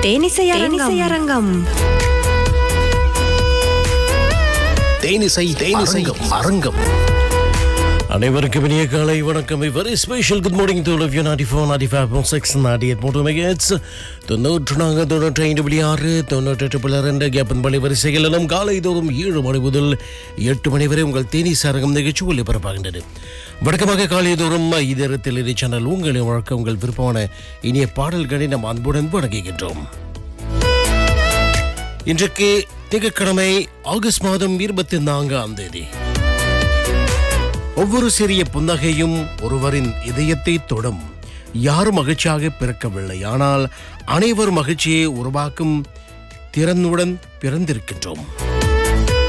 தேனிசை அரங்கம் தேனிசை தேனிசை அரங்கம் அனைவருக்கும் இனிய காலை வணக்கம் very special good morning to love you ninety four ninety five point six ninety eight மூன்று மெகட்ஸ் தொண்ணூற்று நான்கு தொண்ணூற்றி ஐந்து புள்ளி ஆறு தொண்ணூற்றெட்டு புள்ளி ரெண்டு கேப்பன் பள்ளி வரிசைகள் எல்லாம் காலை தோறும் ஏழு மணி முதல் எட்டு மணி வரை உங்கள் தேனீஸ் அரங்கம் நிகழ்ச்சி ஒளிபரப்பாகின்றது வழக்கமாக காலை தோறும் இதரத்தில் இரு சேனல் உங்களை வழக்க உங்கள் விருப்பமான இனிய பாடல்களை நாம் அன்புடன் வழங்குகின்றோம் இன்றைக்கு திங்கட்கிழமை ஆகஸ்ட் மாதம் இருபத்தி நான்காம் தேதி ஒவ்வொரு சிறிய புன்னகையும் ஒருவரின் இதயத்தை தொடும் யாரும் மகிழ்ச்சியாக பிறக்கவில்லை ஆனால் அனைவரும் மகிழ்ச்சியை உருவாக்கும் திறனுடன் பிறந்திருக்கின்றோம்